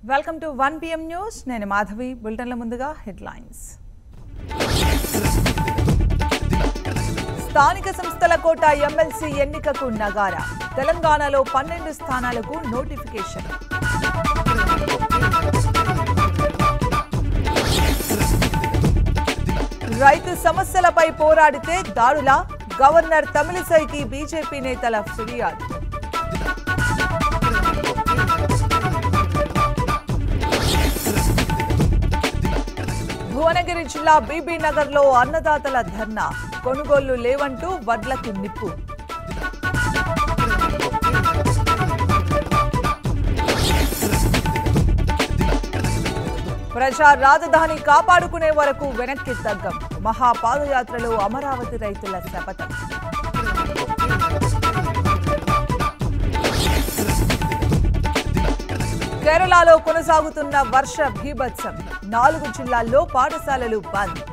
welcome to one PM news నేను మాధవి బులెటిన్ల ముందుగా headlines స్థానిక సంస్థల కోట ఎమ్మెల్సీ ఎన్నికకు నగార తెలంగాణలో పన్నెండు స్థానాలకు నోటిఫికేషన్ రైతు సమస్యలపై పోరాడితే దాడుల గవర్నర్ తమిళిసైకి బీజేపీ నేతల ఫిర్యాదు భువనగిరి జిల్లా బీబీ నగర్ లో అన్నదాతల ధర్నా కొనుగోళ్లు లేవంటూ వడ్లకు నిప్పు ప్రజా రాజధాని కాపాడుకునే వరకు వెనక్కి తగ్గం మహాపాదయాత్రలో అమరావతి రైతుల శపథం కేరళలో కొనసాగుతున్న వర్ష భీభత్సం నాలుగు జిల్లాల్లో పాఠశాలలు బంద్